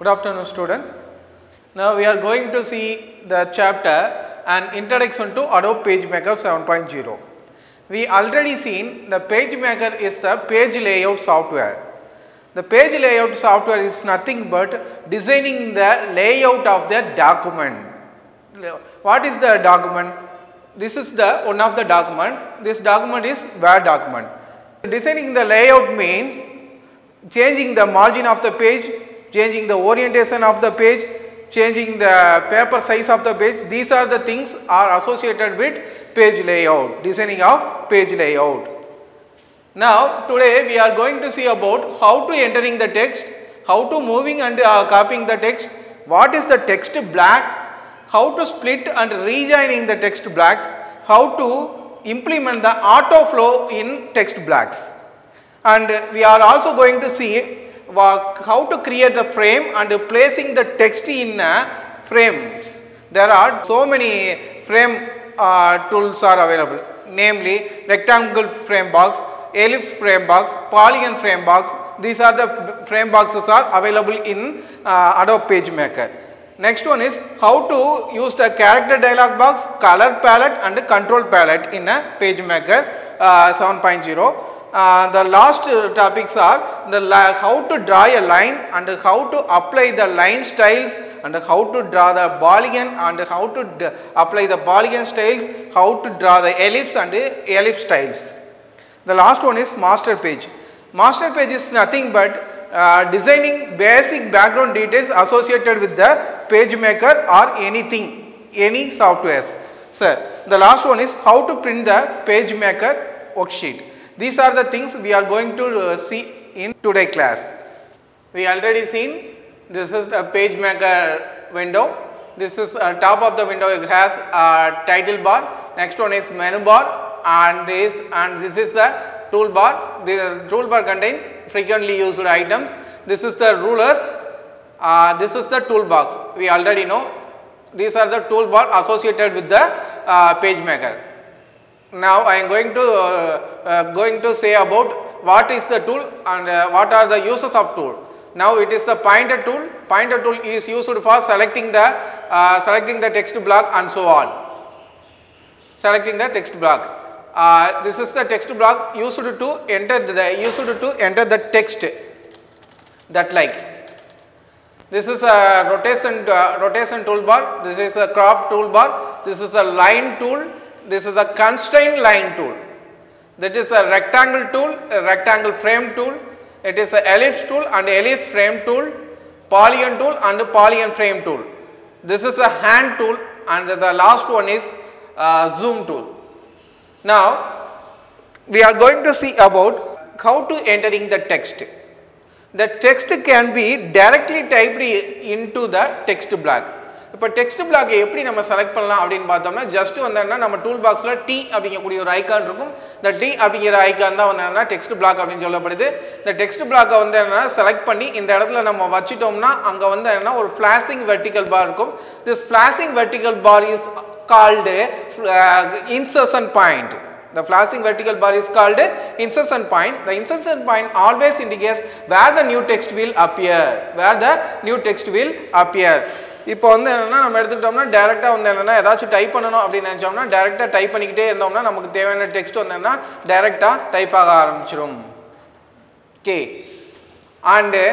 Good afternoon, student. Now we are going to see the chapter An Introduction to Adobe PageMaker 7.0. We already seen the PageMaker is the page layout software. The page layout software is nothing but designing the layout of the document. What is the document? This is the one of the document. This document is Word document. Designing the layout means changing the margin of the page, changing the orientation of the page, changing the paper size of the page. These are the things are associated with page layout, designing of page layout. Now today we are going to see about how to entering the text, how to moving and uh, copying the text, what is the text black, how to split and rejoining the text blacks, how to implement the auto flow in text blacks. And we are also going to see how to create the frame and placing the text in frames. There are so many frame uh, tools are available namely rectangle frame box, ellipse frame box, polygon frame box. These are the frame boxes are available in uh, Adobe PageMaker. Next one is how to use the character dialog box, color palette and control palette in a PageMaker uh, 7.0. Uh, the last uh, topics are the how to draw a line and how to apply the line styles and how to draw the polygon and how to apply the polygon styles, how to draw the ellipse and ellipse styles. The last one is master page. Master page is nothing but uh, designing basic background details associated with the page maker or anything, any softwares. So, the last one is how to print the page maker worksheet. These are the things we are going to uh, see in today class. We already seen this is the page maker window. This is uh, top of the window it has a title bar. Next one is menu bar and this and this is the toolbar. The toolbar contains frequently used items. This is the rulers. Uh, this is the toolbox. We already know these are the toolbar associated with the uh, page maker. Now I am going to uh, uh, going to say about what is the tool and uh, what are the uses of tool. Now it is the pointer tool. Pointer tool is used for selecting the uh, selecting the text block and so on. Selecting the text block. Uh, this is the text block used to enter the used to enter the text that like. This is a rotation uh, rotation toolbar. This is a crop toolbar. This is a line tool. This is a constraint line tool. That is a rectangle tool, a rectangle frame tool. It is a ellipse tool and ellipse frame tool, polygon tool and polygon frame tool. This is a hand tool and the last one is uh, zoom tool. Now we are going to see about how to entering the text. The text can be directly typed into the text block. இப்போ text block எப்படி நம்ம select பண்ணலாம் அப்படின்னு பார்த்தோம்னா just வந்தோம்னா நம்ம tool பாக்ஸில் D அப்படிங்கக்கூடிய ஒரு ஐக்கான் இருக்கும் இந்த டி அப்படிங்கிற ஐக்கான் தான் வந்து என்னன்னா டெக்ஸ்ட் பிளாக் அப்படின்னு சொல்லப்படுது இந்த டெக்ஸ்ட் பிளாக்கை வந்து என்னன்னா செலக்ட் பண்ணி இந்த இடத்துல நம்ம வச்சுட்டோம்னா அங்கே வந்து என்னன்னா ஒரு ஃபிளாஷிங் வெர்டிக்கல் பார் இருக்கும் this flashing vertical bar is called insertion point The flashing vertical bar is called insertion point. The insertion point always indicates where the new text will appear. Where the new text will appear. இப்போ வந்து என்னென்னா நம்ம எடுத்துக்கிட்டோம்னா டேரெக்டாக வந்து என்னென்னா ஏதாச்சும் type பண்ணணும் அப்படின்னு நினச்சோம்னா டேரெக்டாக டைப் பண்ணிக்கிட்டே இருந்தோம்னா நமக்கு தேவையான டெக்ஸ்ட் வந்து என்னன்னா டேரெக்டாக டைப் ஆக ஆரம்பிச்சிடும் okay and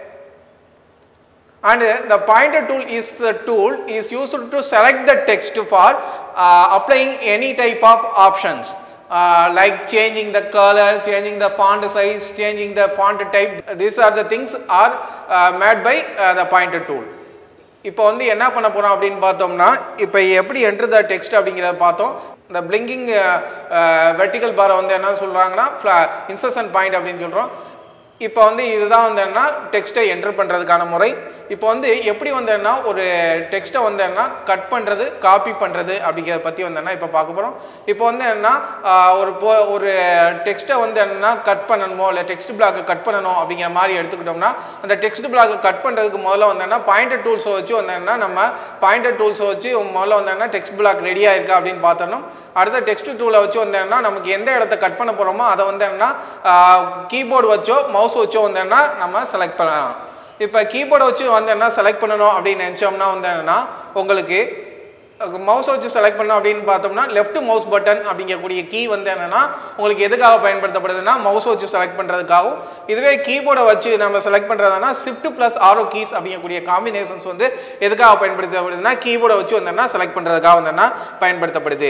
and the pointer tool is the tool is used to select the text for uh, applying any type of options uh, like changing the color, changing the font size, changing the font type. These are the things are uh, made by uh, the pointer tool. இப்போ வந்து என்ன பண்ண போகிறோம் அப்படின்னு பார்த்தோம்னா இப்போ எப்படி enter த text அப்படிங்கிறத பார்த்தோம் இந்த பிளிங்கிங் வெர்டிக்கல் பாரை வந்து என்ன சொல்கிறாங்கன்னா இன்சர்ஷன் பாயிண்ட் அப்படின்னு சொல்கிறோம் இப்போ வந்து இதுதான் வந்து என்ன டெக்ஸ்ட்டை என்ட்ரு பண்ணுறதுக்கான முறை இப்போ வந்து எப்படி வந்தேன்னா ஒரு டெக்ஸ்ட்டை வந்து என்ன கட் பண்ணுறது காப்பி பண்ணுறது அப்படிங்கிறத பற்றி வந்தேன்னா இப்போ பார்க்க போகிறோம் இப்போ வந்து என்ன ஒரு போ ஒரு டெக்ஸ்ட்டை வந்து என்னன்னா கட் பண்ணணுமோ இல்லை டெக்ஸ்ட் பிளாக்கை கட் பண்ணணும் அப்படிங்கிற மாதிரி எடுத்துக்கிட்டோம்னா அந்த டெக்ஸ்ட் பிளாக்கை கட் பண்ணுறதுக்கு முதல்ல வந்தேன்னா பாயிண்டர் டூல்ஸை வச்சு வந்தேன்னா நம்ம பாயிண்டர் டூல்ஸை வச்சு முதல்ல வந்தேன்னா டெக்ஸ்ட் பிளாக் ரெடியாக இருக்கா அப்படின்னு பார்த்தோம் அடுத்த டெக்ஸ்ட் டூலை வச்சு வந்தேன்னா நமக்கு எந்த இடத்த கட் பண்ண போகிறோமோ அதை வந்து என்னன்னா கீபோர்டு வச்சோ மவுஸ் வச்சோ வந்தேன்னா நம்ம செலக்ட் பண்ணலாம் இப்போ கீபோர்டை வச்சு வந்து என்ன செலக்ட் பண்ணணும் அப்படின்னு நினச்சோம்னா வந்து என்னன்னா உங்களுக்கு மவுஸை வச்சு செலக்ட் பண்ணோம் அப்படின்னு பார்த்தோம்னா லெஃப்ட் மவுஸ் பட்டன் அப்படிங்கக்கூடிய கீ வந்து என்னன்னா உங்களுக்கு எதுக்காக பயன்படுத்தப்படுதுன்னா மவுஸை வச்சு செலக்ட் பண்ணுறதுக்காகவும் இதுவே கீபோர்டை வச்சு நம்ம செலக்ட் பண்ணுறதுனா ஷிஃப்ட் ப்ளஸ் ஆரோ கீஸ் அப்படிங்கக்கூடிய காம்பினேஷன்ஸ் வந்து எதுக்காக பயன்படுத்தப்படுதுன்னா கீபோர்டை வச்சு வந்தோம்னா செலக்ட் பண்ணுறதுக்காக வந்தோம்னா பயன்படுத்தப்படுது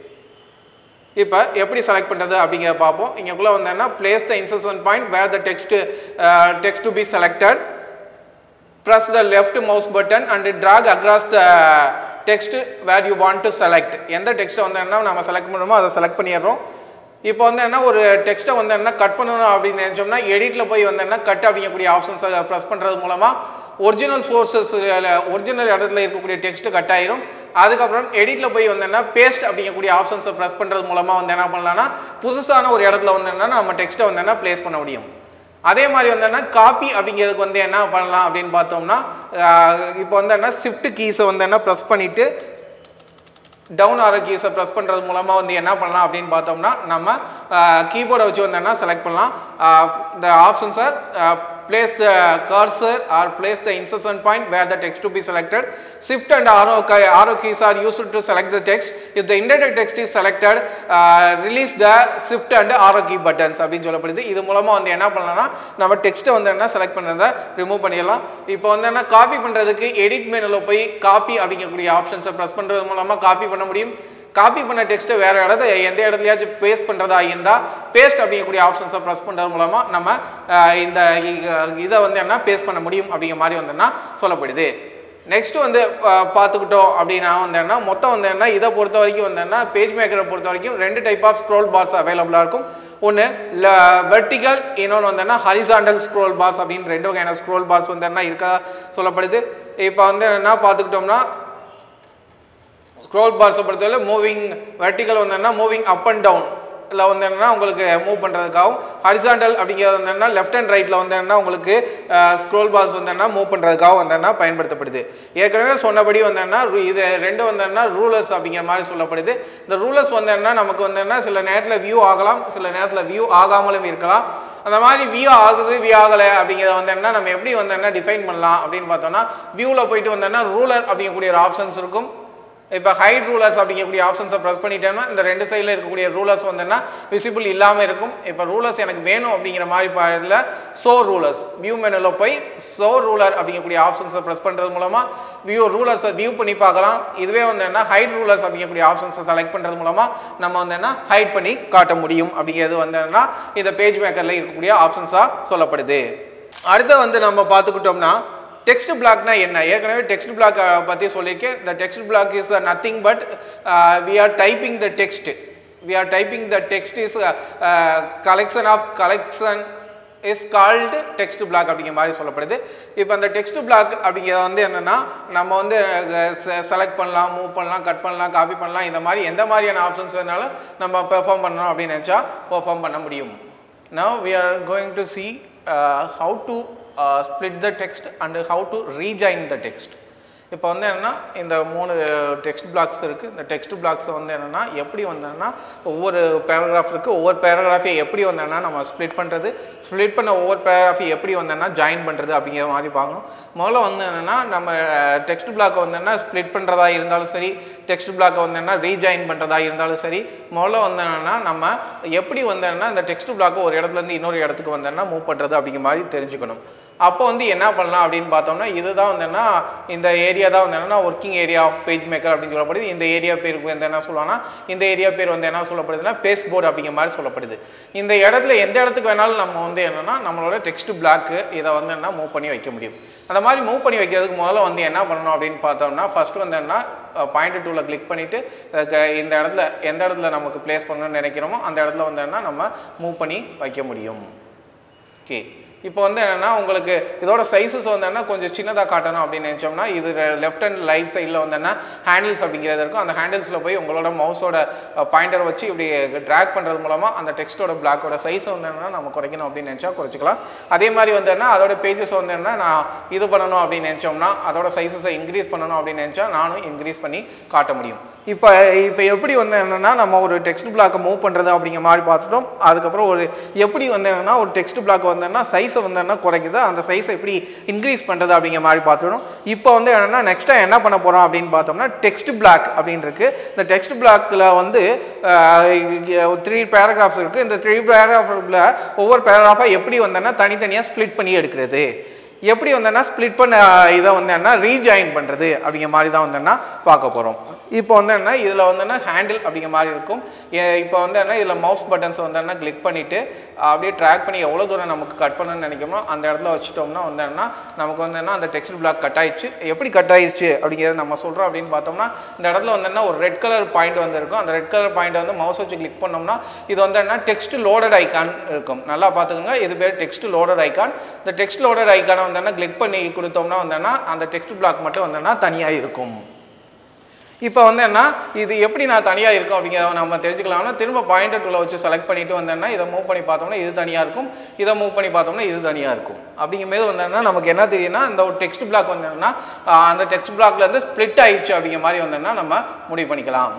இப்போ எப்படி செலக்ட் பண்ணுறது அப்படிங்கிறத பார்ப்போம் இங்கேக்குள்ளே வந்தோம்னா place the insertion point where the text text to be selected press the left mouse button and drag across the text where you want to select எந்த டெக்ஸ்ட்டை வந்து என்ன நம்ம செலக்ட் பண்ணுறோமோ அதை செலக்ட் பண்ணிடுறோம் இப்போ வந்து என்ன ஒரு டெக்ஸ்ட்டை வந்து என்ன கட் பண்ணணும் அப்படின்னு நினச்சோம்னா எடிட்டில் போய் வந்து என்ன கட் அப்படிங்கக்கூடிய ஆப்ஷன்ஸை ப்ரெஸ் பண்ணுறது மூலமாக ஒரிஜினல் சோர்சஸ் ஒரிஜினல் இடத்துல இருக்கக்கூடிய டெக்ஸ்ட் கட் ஆயிரும் அதுக்கப்புறம் எடிட்டில் போய் வந்து என்ன பேஸ்ட் அப்படிங்கக்கூடிய ஆப்ஷன்ஸை ப்ரெஸ் பண்ணுறது மூலமாக வந்து என்ன பண்ணலாம்னா புதுசான ஒரு இடத்துல வந்து என்ன நம்ம டெக்ஸ்ட்டை வந்து என்ன ப்ளேஸ் பண்ண முடியும் அதே மாதிரி வந்து என்ன காப்பி அப்படிங்கிறதுக்கு வந்து என்ன பண்ணலாம் அப்படின்னு பார்த்தோம்னா இப்போ வந்து என்ன ஷிஃப்ட் கீஸை வந்து என்ன ப்ரெஸ் பண்ணிவிட்டு டவுன் ஆரோ கீஸை ப்ரெஸ் பண்ணுறது மூலமாக வந்து என்ன பண்ணலாம் அப்படின்னு பார்த்தோம்னா நம்ம கீபோர்டை வச்சு வந்து என்ன செலக்ட் பண்ணலாம் இந்த options are place the cursor or place the insertion point where the text to be selected. Shift and arrow, key- arrow keys are used to select the text. If the indented text is selected, uh, release the shift and arrow key buttons அப்படின்னு சொல்லப்படுது இது மூலமாக வந்து என்ன பண்ணலாம்னா நம்ம டெக்ஸ்ட்டை வந்து என்ன செலக்ட் பண்ணுறதை ரிமூவ் பண்ணிடலாம் இப்போ வந்து என்ன காப்பி பண்ணுறதுக்கு எடிட் மெனுவில் போய் காப்பி அப்படிங்கக்கூடிய ஆப்ஷன்ஸை ப்ரெஸ் பண்ணுறது மூலமாக காப்பி பண்ண முடியும் காப்பி பண்ண டெக்ஸ்ட்டை வேறு இடத்த எந்த இடத்துலையாச்சும் பேஸ்ட் பண்ணுறதா இருந்தால் பேஸ்ட் அப்படிங்கக்கூடிய ஆப்ஷன்ஸை ப்ரெஸ் பண்ணுறது மூலமாக நம்ம அஹ், இந்த இ- இதை வந்து என்ன பேஸ்ட் பண்ண முடியும் அப்படிங்கிற மாதிரி வந்து சொல்லப்படுது நெக்ஸ்ட் வந்து அஹ், பார்த்துக்கிட்டோம் அப்படின்னா வந்து என்ன மொத்தம் வந்து என்ன இதை பொறுத்த வரைக்கும் வந்து என்ன பேஜ் மேக்கரை பொறுத்த வரைக்கும் ரெண்டு டைப் ஆஃப் ஸ்க்ரோல் பார்ஸ் அவைலபிளாக இருக்கும் ஒன்று வெர்டிகல் இன்னொன்று வந்து என்ன ஹரிசாண்டல் ஸ்க்ரோல் பார்ஸ் அப்படின்னு ரெண்டு வகையான ஸ்க்ரோல் பார்ஸ் வந்து என்ன இருக்கா சொல்லப்படுது இப்போ வந்து என்ன பார்த்துக்கிட்டோம்னா ஸ்க்ரோல் பார்ஸை பொறுத்தவரை மூவிங் வெர்டிக்கல் வந்து என்ன மூவிங் அப் அண்ட் டவுன் இல்லை வந்து என்னன்னா உங்களுக்கு மூவ் பண்ணுறதுக்காகவும் ஹரிசாண்டல் அப்படிங்கிறது வந்து என்ன லெஃப்ட் அண்ட் ரைட்டில் வந்து என்ன உங்களுக்கு ஸ்க்ரோல் பார்ஸ் வந்து என்ன மூவ் பண்ணுறதுக்காக வந்து என்ன பயன்படுத்தப்படுது ஏற்கனவே சொன்னபடி வந்து என்ன ரு- இது ரெண்டு வந்து என்ன ரூலர்ஸ் அப்படிங்கிற மாதிரி சொல்லப்படுது இந்த ரூலர்ஸ் வந்து என்ன நமக்கு வந்து என்ன சில நேரத்தில் வியூ ஆகலாம் சில நேரத்தில் வியூ ஆகாமலும் இருக்கலாம் அந்த மாதிரி வியூ ஆகுது வியூ ஆகலை அப்படிங்கிறத வந்து என்ன நம்ம எப்படி வந்து என்ன டிஃபைன் பண்ணலாம் அப்படின்னு பார்த்தோம்னா வியூவில் போயிட்டு வந்தோம்னா ரூலர் அப்படிங்கக்கூடிய ஒரு ஆப்ஷன்ஸ் இருக்கும் இப்போ ஹைட் ரூலர்ஸ் அப்படிங்கக்கூடிய ஆப்ஷன்ஸை ப்ரெஸ் பண்ணிட்டேன்னா இந்த ரெண்டு சைடில் இருக்கக்கூடிய ரூலர்ஸ் வந்துன்னா விசிபிள் இல்லாமல் இருக்கும் இப்போ ரூலர்ஸ் எனக்கு வேணும் அப்படிங்கிற மாதிரி பாடல ஸோ ரூலர்ஸ் வியூ மெனுவில் போய் ஸோ ரூலர் அப்படிங்கக்கூடிய ஆப்ஷன்ஸை ப்ரெஸ் பண்ணுறது மூலமாக வியூ ரூலர்ஸை வியூ பண்ணி பார்க்கலாம் இதுவே வந்து என்ன ஹைட் ரூலர்ஸ் அப்படிங்கக்கூடிய ஆப்ஷன்ஸை செலக்ட் பண்ணுறது மூலமாக நம்ம வந்து என்ன ஹைட் பண்ணி காட்ட முடியும் அப்படிங்கிறது வந்து என்னன்னா இந்த பேஜ் மேக்கரில் இருக்கக்கூடிய ஆப்ஷன்ஸாக சொல்லப்படுது அடுத்து வந்து நம்ம பார்த்துக்கிட்டோம்னா டெக்ஸ்ட் பிளாக்னா என்ன ஏற்கனவே டெக்ஸ்ட் பிளாக் பற்றி சொல்லியிருக்கேன் இந்த text block is nothing but we are typing the text we are typing the text is collection of collection is called text block அப்படிங்கிற மாதிரி சொல்லப்படுது இப்போ அந்த டெக்ஸ்ட் பிளாக் அப்படிங்கிறது வந்து என்னென்னா நம்ம வந்து செலக்ட் பண்ணலாம் மூவ் பண்ணலாம் கட் பண்ணலாம் காப்பி பண்ணலாம் இந்த மாதிரி எந்த மாதிரியான ஆப்ஷன்ஸ் வேணாலும் நம்ம பெர்ஃபார்ம் பண்ணணும் அப்படின்னு நினச்சா பெர்ஃபார்ம் பண்ண முடியும் Now we are going to see uh, how to uh, split the text and how to rejoin the text. இப்போ வந்து என்னென்னா இந்த மூணு டெக்ஸ்ட் பிளாக்ஸ் இருக்குது இந்த டெக்ஸ்ட் பிளாக்ஸை வந்து என்னென்னா எப்படி வந்தோன்னா ஒவ்வொரு பேராகிராஃப் இருக்குது ஒவ்வொரு பேராகிராஃபை எப்படி வந்தோன்னா நம்ம ஸ்ப்ளிட் பண்ணுறது ஸ்ப்ளிட் பண்ண ஒவ்வொரு பேராகிராஃபை எப்படி வந்தோன்னா ஜாயின் பண்ணுறது அப்படிங்கிற மாதிரி பார்க்கணும் முதல்ல வந்து என்னென்னா நம்ம டெக்ஸ்ட் பிளாக்கை வந்து என்ன ஸ்ப்ளிட் பண்ணுறதா இருந்தாலும் சரி டெக்ஸ்ட் பிளாக்கை வந்து என்ன ரீஜாயின் பண்ணுறதா இருந்தாலும் சரி முதல்ல வந்து என்னென்னா நம்ம எப்படி வந்து என்னன்னா இந்த டெக்ஸ்ட் பிளாக்கை ஒரு இடத்துல இருந்து இன்னொரு இடத்துக்கு வந்து என்ன மூவ் பண்ணுறது அப்படிங்கிற மாதிரி தெரிஞ்சுக்கணும் அப்போ வந்து என்ன பண்ணலாம் அப்படின்னு பார்த்தோம்னா இதுதான் வந்து என்ன இந்த ஏரியா தான் வந்து என்னன்னா working area of page maker அப்படின்னு சொல்லப்படுது இந்த ஏரியா பேருக்கு வந்து என்ன சொல்லுவாங்கன்னா இந்த ஏரியா பேர் வந்து என்ன சொல்லப்படுதுன்னா பேஸ் போர்டு அப்படிங்கிற மாதிரி சொல்லப்படுது இந்த இடத்துல எந்த இடத்துக்கு வேணாலும் நம்ம வந்து என்னன்னா நம்மளோட டெக்ஸ்ட் பிளாக்கு இதை வந்து என்ன மூவ் பண்ணி வைக்க முடியும் அந்த மாதிரி மூவ் பண்ணி வைக்கிறதுக்கு முதல்ல வந்து என்ன பண்ணணும் அப்படின்னு பார்த்தோம்னா ஃபர்ஸ்ட் வந்து என்ன பாயிண்ட் டூவில் கிளிக் பண்ணிவிட்டு இந்த இடத்துல எந்த இடத்துல நமக்கு ப்ளேஸ் பண்ணணும்னு நினைக்கிறோமோ அந்த இடத்துல வந்து என்ன நம்ம மூவ் பண்ணி வைக்க முடியும் ஓகே இப்போ வந்து என்னென்னா உங்களுக்கு இதோட சைஸஸ் வந்து என்ன கொஞ்சம் சின்னதாக காட்டணும் அப்படின்னு நினச்சோம்னா இது லெஃப்ட் அண்ட் ரைட் சைடில் வந்து என்ன ஹேண்டில்ஸ் அப்படிங்கிறது இருக்கும் அந்த ஹேண்டில்ஸில் போய் உங்களோட மவுஸோட பாயிண்டரை வச்சு இப்படி ட்ராக் பண்ணுறது மூலமாக அந்த டெக்ஸ்ட்டோட பிளாக்கோட சைஸை வந்து என்னன்னா நம்ம குறைக்கணும் அப்படின்னு நினச்சா குறைச்சிக்கலாம் அதே மாதிரி வந்து என்ன அதோட பேஜஸ் வந்து என்ன நான் இது பண்ணணும் அப்படின்னு நினச்சோம்னா அதோட சைஸஸை இன்க்ரீஸ் பண்ணணும் அப்படின்னு நினச்சா நானும் இன்க்ரீஸ் பண்ணி காட்ட முடியும் இப்போ இப்போ எப்படி வந்து என்னென்னா நம்ம ஒரு டெக்ஸ்ட் பிளாக்கை மூவ் பண்ணுறது அப்படிங்கிற மாதிரி பார்த்துட்டோம் அதுக்கப்புறம் ஒரு எப்படி வந்து என்னென்னா ஒரு டெக்ஸ்ட் பிளாக் வந்தோன்னா சைஸை வந்து என்ன குறைக்குது அந்த சைஸை எப்படி இன்க்ரீஸ் பண்ணுறது அப்படிங்கிற மாதிரி பார்த்துட்டோம் இப்போ வந்து என்னென்னா நெக்ஸ்ட்டாக என்ன பண்ண போகிறோம் அப்படின்னு பார்த்தோம்னா டெக்ஸ்ட் பிளாக் அப்படின்னு இருக்கு இந்த டெக்ஸ்ட் பிளாக்கில் வந்து த்ரீ பேராகிராஃப்ஸ் இருக்குது இந்த த்ரீ பேராகிராஃபில் ஒவ்வொரு பேராகிராஃபாக எப்படி வந்தோன்னா தனித்தனியாக ஸ்ப்ளிட் பண்ணி எடுக்கிறது எப்படி வந்தோன்னா ஸ்ப்ளிட் பண்ண இதை வந்து என்ன ரீஜாயின் பண்ணுறது அப்படிங்கிற மாதிரி தான் வந்து என்ன பார்க்க போகிறோம் இப்போ வந்து என்ன இதில் வந்து என்ன ஹேண்டில் அப்படிங்கிற மாதிரி இருக்கும் ஏ- இப்போ வந்து என்ன இதில் மவுஸ் பட்டன்ஸ் வந்து என்ன கிளிக் பண்ணிவிட்டு அப்படியே ட்ராக் பண்ணி எவ்வளோ தூரம் நமக்கு கட் பண்ணணும்னு நினைக்கிறோமோ அந்த இடத்துல வச்சுட்டோம்னா வந்து என்ன நமக்கு வந்து என்ன அந்த டெக்ஸ்ட் பிளாக் கட் ஆயிடுச்சு எப்படி கட் ஆயிடுச்சு அப்படிங்கிறத நம்ம சொல்கிறோம் அப்படின்னு பார்த்தோம்னா இந்த இடத்துல வந்து என்ன ஒரு ரெட் கலர் பாயிண்ட் வந்து இருக்கும் அந்த ரெட் கலர் பாயிண்ட் வந்து மவுஸ் வச்சு கிளிக் பண்ணோம்னா இது வந்து என்ன டெக்ஸ்ட் லோடட் ஐகான் இருக்கும் நல்லா பார்த்துக்கோங்க இது பேர் டெக்ஸ்ட் லோடட் ஐகான் இந்த டெக்ஸ்ட் லோடட் ஐக்கானை வந்து என்ன கிளிக் பண்ணி கொடுத்தோம்னா வந்து என்ன அந்த டெக்ஸ்ட் பிளாக் மட்டும் வந்து என்ன தனியாக இருக்கும் இப்போ வந்து என்ன இது எப்படி நான் தனியாக இருக்கும் அப்படிங்கிறத நம்ம தெரிஞ்சுக்கலாம்னா திரும்ப பாயிண்டர் டூலை வச்சு செலக்ட் பண்ணிட்டு வந்தேன்னா இதை மூவ் பண்ணி பார்த்தோம்னா இது தனியாக இருக்கும் இதை மூவ் பண்ணி பார்த்தோம்னா இது தனியாக இருக்கும் அப்படிங்கும்போது வந்தேன்னா நமக்கு என்ன தெரியும்னா இந்த ஒரு டெக்ஸ்ட் பிளாக் வந்தேன்னா அந்த டெக்ஸ்ட் பிளாக்ல இருந்து ஸ்ப்ளிட் ஆயிடுச்சு அப்படிங்கிற மாதிரி வந்தேன்னா நம்ம முடிவு பண்ணிக்கலாம்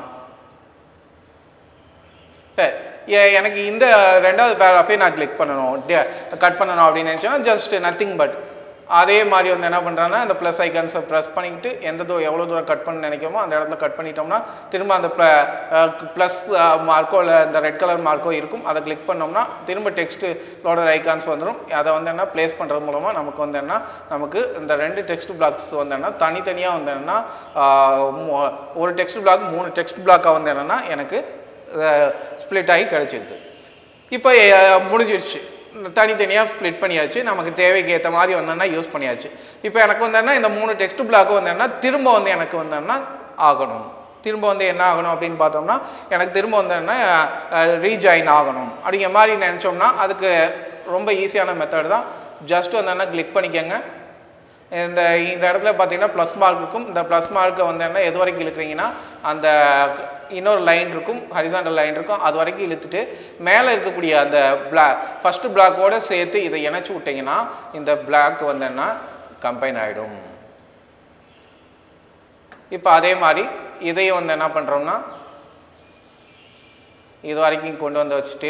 சரி எ- எனக்கு இந்த ரெண்டாவது பேராஃபே நான் கிளிக் பண்ணணும் கட் பண்ணணும் அப்படின்னு நினச்சோன்னா ஜஸ்ட் நத்திங் பட் அதே மாதிரி வந்து என்ன பண்ணுறாங்கன்னா அந்த ப்ளஸ் ஐக்கான்ஸை ப்ரெஸ் பண்ணிக்கிட்டு எந்த தூரம் எவ்வளோ தூரம் கட் பண்ண நினைக்கிறோமோ அந்த இடத்துல கட் பண்ணிட்டோம்னா திரும்ப அந்த ப்ளஸ் மார்க்கோ இல்லை இந்த ரெட் கலர் மார்க்கோ இருக்கும் அதை கிளிக் பண்ணோம்னா திரும்ப டெக்ஸ்ட் லோடர் ஐகான்ஸ் வந்துடும் அதை வந்து என்ன ப்ளேஸ் பண்ணுறது மூலமாக நமக்கு வந்து என்ன நமக்கு இந்த ரெண்டு டெக்ஸ்ட் பிளாக்ஸ் வந்து என்ன தனித்தனியாக வந்து என்னன்னா ஆஹ், மூ- ஒரு டெக்ஸ்ட் பிளாக் மூணு டெக்ஸ்ட் பிளாக்காக வந்து என்னென்னா எனக்கு ஸ்ப்ளிட் ஆகி கிடச்சிருது இப்போ அஹ், முடிஞ்சிருச்சு தனித்தனியாக ஸ்ப்ளிட் பண்ணியாச்சு நமக்கு தேவைக்கு ஏற்ற மாதிரி வந்தோன்னா யூஸ் பண்ணியாச்சு இப்போ எனக்கு வந்தேன்னா இந்த மூணு டெக்ஸ்ட் பிளாக் வந்தேன்னா திரும்ப வந்து எனக்கு வந்தேன்னா ஆகணும் திரும்ப வந்து என்ன ஆகணும் அப்படின்னு பார்த்தோம்னா எனக்கு திரும்ப வந்தேன்னா ரீஜாயின் ஆகணும் அப்படிங்கிற மாதிரி நினச்சோம்னா அதுக்கு ரொம்ப ஈஸியான மெத்தட் தான் ஜஸ்ட் வந்தேன்னா கிளிக் பண்ணிக்கோங்க இந்த இந்த இடத்துல பார்த்தீங்கன்னா ப்ளஸ் மார்க் இருக்கும் இந்த ப்ளஸ் மார்க்கை வந்து என்ன எது வரைக்கும் இழுக்கிறீங்கன்னா அந்த இன்னொரு லைன் இருக்கும் ஹரிசாண்டல் லைன் இருக்கும் அது வரைக்கும் இழுத்துட்டு மேலே இருக்கக்கூடிய அந்த பிளா ஃபஸ்ட்டு பிளாக்கோட சேர்த்து இதை இணைச்சி விட்டீங்கன்னா இந்த பிளாக் வந்து என்ன கம்பைன் ஆகிடும் இப்போ அதே மாதிரி இதையும் வந்து என்ன பண்ணுறோம்னா இது வரைக்கும் கொண்டு வந்து வச்சுட்டு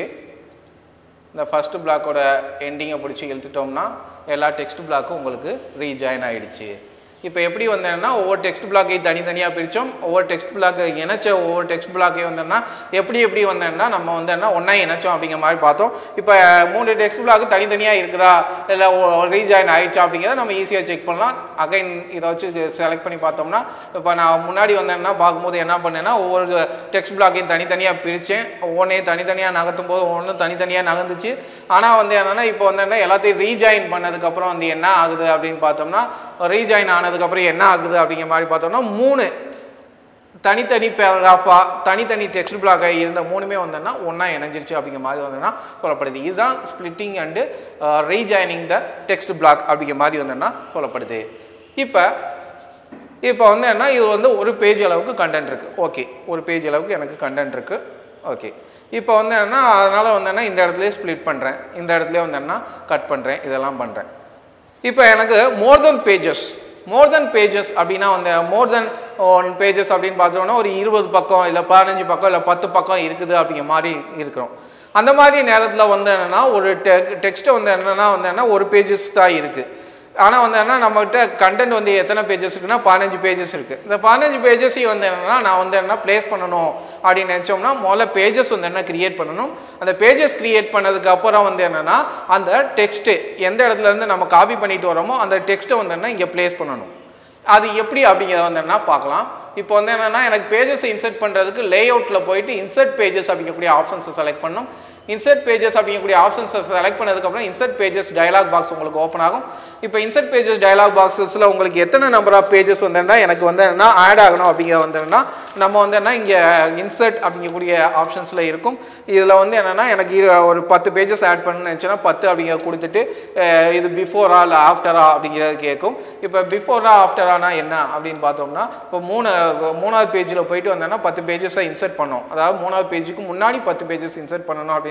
இந்த ஃபஸ்ட்டு பிளாக்கோட எண்டிங்கை பிடிச்சி இழுத்துட்டோம்னா எல்லா டெக்ஸ்ட் பிளாக்கும் உங்களுக்கு ரீஜாயின் ஆயிடுச்சு இப்போ எப்படி வந்தேன்னா ஒவ்வொரு டெக்ஸ்ட் பிளாக்கையும் தனித்தனியாக பிரித்தோம் ஒவ்வொரு டெக்ஸ்ட் பிளாக்கை இணைச்ச ஒவ்வொரு டெக்ஸ்ட் பிளாக்கையும் வந்தோம்னா எப்படி எப்படி வந்தேன்னா நம்ம வந்து என்ன ஒன்றா இணைச்சோம் அப்படிங்கிற மாதிரி பார்த்தோம் இப்போ மூணு டெக்ஸ்ட் பிளாக் தனித்தனியாக இருக்குதா இல்லை ரீஜாயின் ஆயிடுச்சா அப்படிங்கிறத நம்ம ஈஸியாக செக் பண்ணலாம் அகைன் இதை வச்சு செலக்ட் பண்ணி பார்த்தோம்னா இப்போ நான் முன்னாடி வந்தேன்னா பார்க்கும்போது என்ன பண்ணேன்னா ஒவ்வொரு டெக்ஸ்ட் பிளாக்கையும் தனித்தனியாக பிரித்தேன் ஒவ்வொன்றையும் தனித்தனியாக நகர்த்தும் போது ஒவ்வொன்றும் தனித்தனியாக நகர்ந்துச்சு ஆனால் வந்து என்னென்னா இப்போ வந்து என்ன எல்லாத்தையும் ரீஜாயின் பண்ணதுக்கப்புறம் வந்து என்ன ஆகுது அப்படின்னு பார்த்தோம்னா ரீஜாயின் ஆனதுக்கப்புறம் என்ன ஆகுது அப்படிங்கிற மாதிரி பார்த்தோம்னா மூணு தனித்தனி பேராஃபா தனித்தனி டெக்ஸ்ட் பிளாக்காக இருந்த மூணுமே வந்தோன்னா ஒன்றா இணைஞ்சிருச்சு அப்படிங்கிற மாதிரி வந்தோன்னா சொல்லப்படுது இதுதான் splitting and rejoining the text block அப்படிங்கிற மாதிரி வந்தோன்னா சொல்லப்படுது இப்போ இப்போ வந்து என்ன இது வந்து ஒரு பேஜ் அளவுக்கு கண்டென்ட் இருக்குது ஓகே ஒரு பேஜ் அளவுக்கு எனக்கு கண்டென்ட் இருக்குது ஓகே இப்போ வந்து என்ன அதனால் வந்து என்ன இந்த இடத்துலயே ஸ்ப்ளிட் பண்ணுறேன் இந்த இடத்துலயே வந்து என்ன கட் பண்ணுறேன் இதெல்லாம் பண்ணுறேன் இப்போ எனக்கு மோர் தென் பேஜஸ் மோர் தென் பேஜஸ் அப்படின்னா வந்து மோர் தென் ஒன் பேஜஸ் அப்படின்னு பார்த்தோம்னா ஒரு இருபது பக்கம் இல்லை பதினஞ்சு பக்கம் இல்லை பத்து பக்கம் இருக்குது அப்படிங்கிற மாதிரி இருக்கிறோம் அந்த மாதிரி நேரத்தில் வந்து என்னென்னா ஒரு டெ டெக்ஸ்ட்டை வந்து என்னென்னா வந்து என்ன ஒரு பேஜஸ் தான் இருக்குது ஆனால் வந்து என்ன நம்மகிட்ட கண்டென்ட் வந்து எத்தனை பேஜஸ் இருக்குன்னா பதினஞ்சு பேஜஸ் இருக்குது இந்த பதினஞ்சு பேஜஸையும் வந்து என்னென்னா நான் வந்து என்ன ப்ளேஸ் பண்ணணும் அப்படின்னு நினச்சோம்னா முதல்ல பேஜஸ் வந்து என்ன கிரியேட் பண்ணணும் அந்த பேஜஸ் கிரியேட் பண்ணதுக்கு அப்புறம் வந்து என்னென்னா அந்த டெக்ஸ்ட்டு எந்த இடத்துல இருந்து நம்ம காப்பி பண்ணிட்டு வரோமோ அந்த டெக்ஸ்ட்டை வந்து என்ன இங்கே ப்ளேஸ் பண்ணணும் அது எப்படி அப்படிங்கிறத வந்து என்ன பார்க்கலாம் இப்போ வந்து என்னென்னா எனக்கு பேஜஸை இன்சர்ட் பண்ணுறதுக்கு லே அவுட்டில் போயிட்டு இன்சர்ட் பேஜஸ் அப்படிங்கக்கூடிய ஆப்ஷன்ஸை செலக்ட் பண்ணணும் இன்சர்ட் பேஜஸ் அப்படிங்கக்கூடிய ஆப்ஷன்ஸை செலக்ட் பண்ணதுக்கப்புறம் இன்சர்ட் பேஜஸ் டயலாக் பாக்ஸ் உங்களுக்கு ஓப்பன் ஆகும் இப்போ இன்சர்ட் பேஜஸ் டயலாக் பாக்ஸஸில் உங்களுக்கு எத்தனை நம்பர் ஆஃப் பேஜஸ் வந்தேன்னா எனக்கு வந்து என்ன ஆட் ஆகணும் அப்படிங்கிற வந்தேன்னா நம்ம வந்து என்ன இங்கே இன்சர்ட் அப்படிங்கக்கூடிய ஆப்ஷன்ஸில் இருக்கும் இதில் வந்து என்னென்னா எனக்கு இரு- ஒரு பத்து பேஜஸ் ஆட் பண்ணணும்னு நினச்சேன்னா பத்து அப்படிங்கிற கொடுத்துட்டு அஹ், இது பிஃபோரா இல்லை ஆஃப்டரா அப்படிங்கிறது கேட்கும் இப்போ பிஃபோரா ஆஃப்டரானா என்ன அப்படின்னு பார்த்தோம்னா இப்போ மூணு மூணாவது பேஜில் போயிட்டு வந்தோன்னா பத்து பேஜஸை இன்சர்ட் பண்ணோம் அதாவது மூணாவது பேஜுக்கு முன்னாடி பத்து பேஜஸ் இன்சர்ட் பண்ணணும் அப்படின்னு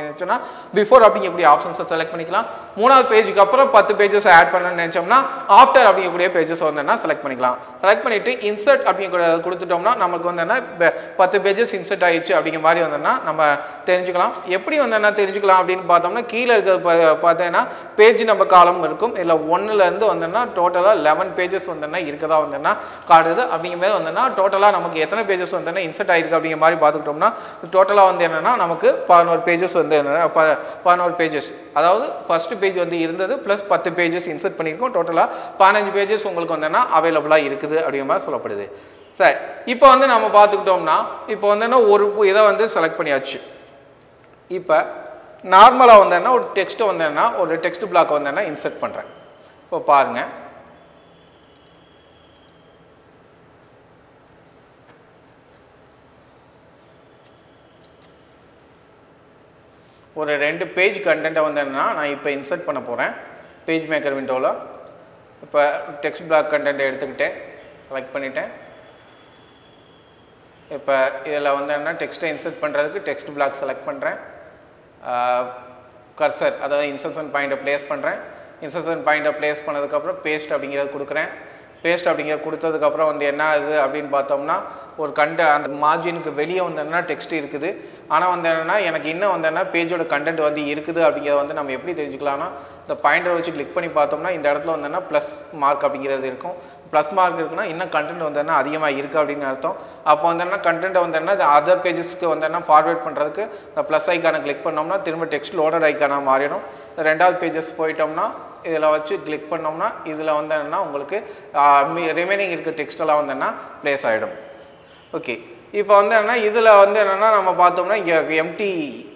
அப்படின்னு நினச்சோன்னா பிஃபோர் அப்படிங்கக்கூடிய ஆப்ஷன்ஸை செலக்ட் பண்ணிக்கலாம் மூணாவது பேஜுக்கு அப்புறம் பத்து பேஜஸ் ஆட் பண்ணணும்னு நினச்சோம்னா ஆஃப்டர் அப்படிங்கக்கூடிய பேஜஸ் வந்தோன்னா செலக்ட் பண்ணிக்கலாம் செலக்ட் பண்ணிவிட்டு இன்சர்ட் அப்படிங்கிற கொடுத்துட்டோம்னா நமக்கு வந்தோன்னா பத்து பேஜஸ் இன்சர்ட் ஆயிடுச்சு அப்படிங்கிற மாதிரி வந்தோன்னா நம்ம தெரிஞ்சுக்கலாம் எப்படி வந்தோன்னா தெரிஞ்சுக்கலாம் அப்படின்னு பார்த்தோம்னா கீழே இருக்கிறது பா- பார்த்தீங்கன்னா பேஜ் நம்ம காலம் இருக்கும் இல்லை ஒன்றுலேருந்து வந்தோன்னா டோட்டலாக லெவன் பேஜஸ் வந்தோன்னா இருக்கதா வந்தோன்னா காட்டுது அப்படிங்கிற மாதிரி வந்தோன்னா டோட்டலாக நமக்கு எத்தனை பேஜஸ் வந்தோன்னா இன்சர்ட் ஆயிருக்கு அப்படிங்கிற மாதிரி பார்த்துக்கிட்டோம்னா டோட்டலாக வந்து என்னென்னா நமக்கு பதினோரு பேஜஸ் வந்து என்னன்னா ப பதினோரு பேஜஸ் அதாவது ஃபர்ஸ்ட் பேஜ் வந்து இருந்தது ப்ளஸ் பத்து பேஜஸ் இன்சர்ட் பண்ணியிருக்கோம் டோட்டலாக பதினஞ்சு பேஜஸ் உங்களுக்கு வந்தோன்னா அவைலபிளாக இருக்குது அப்படிங்கிற மாதிரி சொல்லப்படுது சரி இப்போ வந்து நம்ம பார்த்துக்கிட்டோம்னா இப்போ வந்து ஒரு இதை வந்து செலக்ட் பண்ணியாச்சு இப்போ நார்மலாக வந்தேன்னா ஒரு டெக்ஸ்ட்டை வந்தேன்னா ஒரு டெக்ஸ்ட் பிளாக் வந்தேன்னா இன்சர்ட் பண்ணுறேன் இப்போ பாருங்கள் ஒரு ரெண்டு பேஜ் கண்டென்ட்டை வந்தேன்னா நான் இப்போ இன்சர்ட் பண்ண போகிறேன் பேஜ் மேக்கர் விண்டோவில் இப்போ டெக்ஸ்ட் பிளாக் கண்டென்ட்டை எடுத்துக்கிட்டேன் செலக்ட் பண்ணிட்டேன் இப்போ இதில் வந்து என்ன டெக்ஸ்ட்டை இன்சர்ட் பண்ணுறதுக்கு டெக்ஸ்ட் பிளாக் செலக்ட் பண்ணுறேன் கர்சர் அதாவது இன்சர்ஷன் பாயிண்ட்டை ப்ளேஸ் பண்ணுறேன் இன்சர்ஷன் பாயிண்ட்டை ப்ளேஸ் பண்ணதுக்கப்புறம் பேஸ்ட் அப்படிங்கிறத கொடுக்குறேன் பேஸ்ட் அப்படிங்கிறத கொடுத்ததுக்கப்புறம் வந்து என்ன ஆகுது அப்படின்னு பார்த்தோம்னா ஒரு கண்ட அந்த மார்ஜினுக்கு வெளியே வந்து என்னன்னா டெக்ஸ்ட் இருக்குது ஆனால் வந்து என்னென்னா எனக்கு இன்னும் வந்து என்ன பேஜோட கண்டென்ட் வந்து இருக்குது அப்படிங்கிறத வந்து நம்ம எப்படி தெரிஞ்சுக்கலாம்னா இந்த பாயிண்டரை வச்சு கிளிக் பண்ணி பார்த்தோம்னா இந்த இடத்துல வந்து என்ன ப்ளஸ் மார்க் அப்படிங்கிறது இருக்கும் ப்ளஸ் மார்க் இருக்குன்னா இன்னும் கண்டென்ட் வந்து என்ன அதிகமாக இருக்குது அப்படின்னு அர்த்தம் அப்போ வந்து என்ன கண்டென்ட்டை வந்து என்ன அதர் பேஜஸ்க்கு வந்து என்ன ஃபார்வேர்ட் பண்ணுறதுக்கு இந்த ப்ளஸ் ஐக்கானை கிளிக் பண்ணோம்னா திரும்ப டெக்ஸ்ட் லோடட் ஐக்கானாக மாறிடும் இந்த ரெண்டாவது பேஜஸ் போயிட்டோம்னா இதில் வச்சு கிளிக் பண்ணோம்னா இதில் வந்து என்னன்னா உங்களுக்கு ரிமைனிங் இருக்க டெக்ஸ்டெல்லாம் வந்து என்ன ப்ளேஸ் ஆகிடும் ஓகே இப்போ வந்து என்னன்னா இதில் வந்து என்னென்னா நம்ம பார்த்தோம்னா இங்கே எம்டி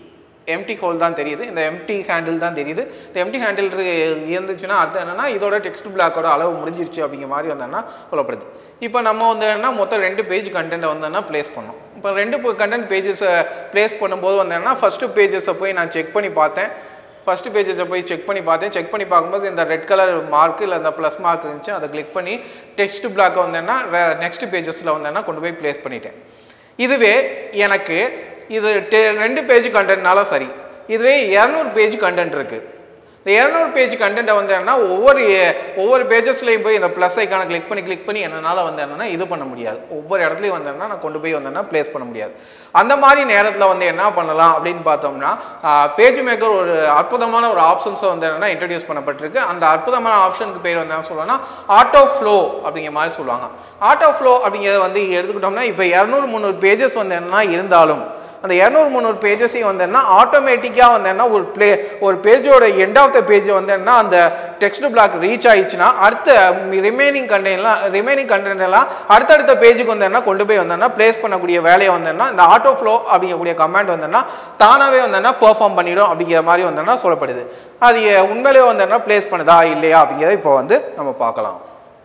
எம்டி ஹோல் தான் தெரியுது இந்த எம்டி ஹேண்டில் தான் தெரியுது இந்த எம்டி ஹேண்டில் இருந்துச்சுன்னா அர்த்தம் என்னன்னா இதோட டெக்ஸ்ட் பிளாக்கோட அளவு முடிஞ்சிருச்சு அப்படிங்கிற மாதிரி வந்தோன்னா சொல்லப்படுது இப்போ நம்ம வந்து என்னன்னா மொத்தம் ரெண்டு பேஜ் கண்டென்ட்டை வந்தோன்னா ப்ளேஸ் பண்ணோம் இப்போ ரெண்டு கண்டென்ட் பேஜஸை ப்ளேஸ் பண்ணும்போது வந்து என்னன்னா ஃபஸ்ட்டு பேஜஸை போய் நான் செக் பண்ணி பார்த்தேன் ஃபஸ்ட்டு பேஜஸை போய் செக் பண்ணி பார்த்தேன் செக் பண்ணி பார்க்கும்போது இந்த ரெட் கலர் மார்க் இல்லை இந்த ப்ளஸ் மார்க் இருந்துச்சு அதை கிளிக் பண்ணி டெக்ஸ்ட் பிளாக்கை வந்தேன்னா நெக்ஸ்ட் பேஜஸில் வந்தேன்னா கொண்டு போய் ப்ளேஸ் பண்ணிட்டேன் இதுவே எனக்கு இது டெ ரெண்டு பேஜ் கண்டென்ட்னால சரி இதுவே இரநூறு பேஜ் கண்டென்ட் இருக்குது இந்த இரநூறு பேஜ் கண்டென்ட்டை வந்து என்னன்னா ஒவ்வொரு ஒவ்வொரு பேஜஸ்லையும் போய் இந்த ப்ளஸ் ஐக்கான கிளிக் பண்ணி கிளிக் பண்ணி என்னால் வந்து என்னன்னா இது பண்ண முடியாது ஒவ்வொரு இடத்துலையும் வந்தேன்னா நான் கொண்டு போய் வந்தேன்னா ப்ளேஸ் பண்ண முடியாது அந்த மாதிரி நேரத்தில் வந்து என்ன பண்ணலாம் அப்படின்னு பார்த்தோம்னா பேஜ் மேக்கர் ஒரு அற்புதமான ஒரு ஆப்ஷன்ஸை வந்து என்னன்னா இன்ட்ரடியூஸ் பண்ணப்பட்டிருக்கு அந்த அற்புதமான ஆப்ஷனுக்கு பேர் வந்து என்ன சொல்லுவாங்கன்னா ஆட்டோ ஃப்ளோ அப்படிங்கிற மாதிரி சொல்லுவாங்க ஆட்டோ ஃப்ளோ அப்படிங்கிறத வந்து எடுத்துக்கிட்டோம்னா இப்போ இரநூறு முந்நூறு பேஜஸ் வந்து என்னன்னா இருந்தாலும் அந்த இரநூறு முந்நூறு பேஜஸையும் வந்தேன்னா ஆட்டோமேட்டிக்காக வந்தேன்னா ஒரு ப்ளே ஒரு பேஜோட எண்ட் ஆஃப் த பேஜ் வந்தேன்னா அந்த டெக்ஸ்ட் பிளாக் ரீச் ஆயிடுச்சுன்னா அடுத்த ரிமைனிங் கண்டென்ட்லாம் ரிமைனிங் கண்டென்ட் எல்லாம் அடுத்தடுத்த பேஜுக்கு வந்தேன்னா கொண்டு போய் வந்தேன்னா ப்ளேஸ் பண்ணக்கூடிய வேலையை வந்தேன்னா இந்த ஆட்டோ ஃப்ளோ அப்படிங்கக்கூடிய கமாண்ட் வந்தேன்னா தானாகவே வந்தேன்னா பெர்ஃபார்ம் பண்ணிடும் அப்படிங்கிற மாதிரி வந்தேன்னா சொல்லப்படுது அது உண்மையிலேயே வந்தேன்னா ப்ளேஸ் பண்ணுதா இல்லையா அப்படிங்கிறத இப்போ வந்து நம்ம பார்க்கலாம்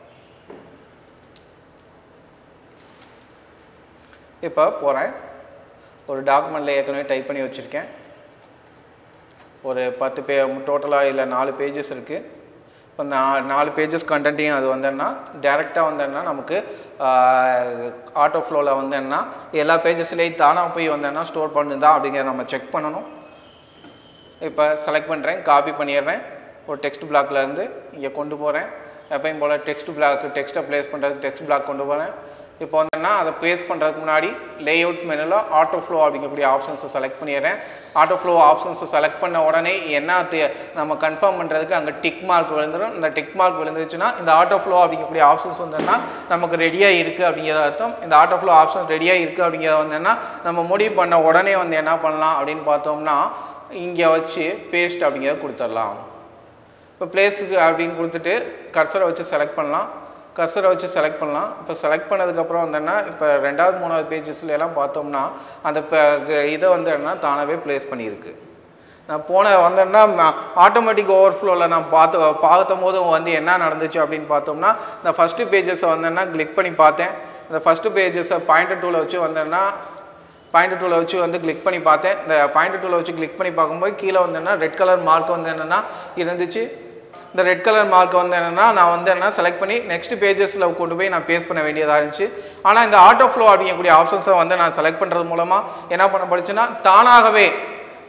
இப்போ போகிறேன் ஒரு டாக்குமெண்ட்டில் ஏற்கனவே டைப் பண்ணி வச்சுருக்கேன் ஒரு பத்து பே டோட்டலாக இல்லை நாலு பேஜஸ் இருக்குது இப்போ நா நாலு பேஜஸ் கண்டென்ட்டையும் அது வந்தேன்னா டேரெக்டாக வந்தேன்னா நமக்கு ஆட்டோ ஃப்ளோவில் வந்தேன்னா எல்லா பேஜஸ்லேயும் தானாக போய் வந்தேன்னா ஸ்டோர் பண்ணுதா அப்படிங்கிறத நம்ம செக் பண்ணணும் இப்போ செலக்ட் பண்ணுறேன் காப்பி பண்ணிடுறேன் ஒரு டெக்ஸ்ட் பிளாக்லேருந்து இங்கே கொண்டு போகிறேன் எப்பயும் போல் டெக்ஸ்ட் பிளாக் டெக்ஸ்ட்டை ப்ளேஸ் பண்ணுறதுக்கு டெக்ஸ்ட் பிளாக் கொண்டு போகிறேன் இப்போ வந்தேன்னா அதை பேஸ்ட் பண்ணுறதுக்கு முன்னாடி லேஅவுட் மெனுவில் ஆட்டோ ஃப்ளோ அப்படிங்கக்கூடிய ஆப்ஷன்ஸை செலக்ட் பண்ணிடுறேன் ஆட்டோ ஃப்ளோ ஆப்ஷன்ஸை செலக்ட் பண்ண உடனே என்ன தெ- நம்ம கன்ஃபார்ம் பண்ணுறதுக்கு அங்கே டிக் மார்க் விழுந்துடும் இந்த டிக் மார்க் விழுந்துருச்சுன்னா இந்த ஆட்டோ ஃப்ளோ அப்படிங்கக்கூடிய ஆப்ஷன்ஸ் வந்தோன்னா நமக்கு ரெடியாக இருக்குது அப்படிங்கிறத அர்த்தம் இந்த ஆட்டோ ஃப்ளோ ஆப்ஷன் ரெடியாக இருக்குது அப்படிங்கிறத வந்தோன்னா நம்ம முடிவு பண்ண உடனே வந்து என்ன பண்ணலாம் அப்படின்னு பார்த்தோம்னா இங்கே வச்சு பேஸ்ட் அப்படிங்கிறத கொடுத்துடலாம் இப்போ பிளேஸுக்கு அப்படின்னு கொடுத்துட்டு கர்சரை வச்சு செலக்ட் பண்ணலாம் கர்சரை வச்சு செலக்ட் பண்ணலாம் இப்போ செலக்ட் பண்ணதுக்கப்புறம் வந்தோன்னா இப்போ ரெண்டாவது மூணாவது பேஜஸ்ல எல்லாம் பார்த்தோம்னா அந்த ப- இதை வந்து என்ன தானாகவே ப்ளேஸ் பண்ணியிருக்கு நான் போன வந்தேன்னா ஆட்டோமேட்டிக் ஓவர்ஃப்ளோவில் நான் பார்த்து பார்த்தும் போது வந்து என்ன நடந்துச்சு அப்படின்னு பார்த்தோம்னா இந்த ஃபஸ்ட்டு பேஜஸை வந்தேன்னா கிளிக் பண்ணி பார்த்தேன் இந்த ஃபஸ்ட்டு பேஜஸை பாயிண்டர் டூவில் வச்சு வந்தேன்னா பாயிண்ட் டூவில் வச்சு வந்து கிளிக் பண்ணி பார்த்தேன் இந்த பாயிண்ட் டூவில் வச்சு கிளிக் பண்ணி பார்க்கும்போது கீழே வந்து என்ன ரெட் கலர் மார்க் வந்து என்னென்னா இருந்துச்சு இந்த ரெட் கலர் மார்க் வந்து என்னென்னா நான் வந்து என்ன செலக்ட் பண்ணி நெக்ஸ்ட் பேஜஸில் கொண்டு போய் நான் பேஸ்ட் பண்ண வேண்டியதாக இருந்துச்சு ஆனால் இந்த ஆட்டோ ஃப்ளோ அப்படிங்கக்கூடிய ஆப்ஷன்ஸை வந்து நான் செலக்ட் பண்ணுறது மூலமாக என்ன பண்ணப்படுச்சுன்னா தானாகவே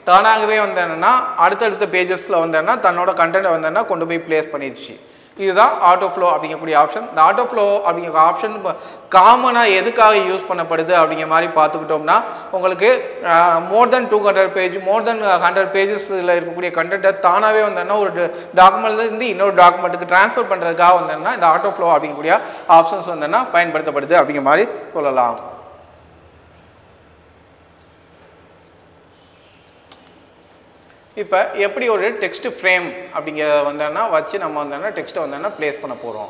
தானாகவே வந்து என்னென்னா அடுத்தடுத்த பேஜஸில் வந்து என்ன தன்னோட கண்டென்ட்டை வந்து என்ன கொண்டு போய் ப்ளேஸ் பண்ணிடுச்சு இதுதான் ஆட்டோ ஃப்ளோ அப்படிங்கக்கூடிய ஆப்ஷன் இந்த ஆட்டோ ஃப்ளோ அப்படிங்கிற ஆப்ஷன் காமனாக எதுக்காக யூஸ் பண்ணப்படுது அப்படிங்கிற மாதிரி பார்த்துக்கிட்டோம்னா உங்களுக்கு more than two hundred page more than hundred பேஜஸில் இருக்கக்கூடிய கண்டென்ட்டை தானாகவே வந்தோன்னா ஒரு டாக்குமெண்ட்லேருந்து இன்னொரு டாக்குமெண்ட்டுக்கு ட்ரான்ஸ்ஃபர் பண்ணுறதுக்காக வந்தோன்னா இந்த ஆட்டோ ஃப்ளோ அப்படிங்கக்கூடிய ஆப்ஷன்ஸ் வந்தோன்னா பயன்படுத்தப்படுது அப்படிங்கிற மாதிரி சொல்லலாம் இப்போ எப்படி ஒரு டெக்ஸ்ட் ஃப்ரேம் அப்படிங்கிறத வந்தோன்னா வச்சு நம்ம வந்தோன்னா டெக்ஸ்ட்டை வந்தோன்னா ப்ளேஸ் பண்ண போகிறோம்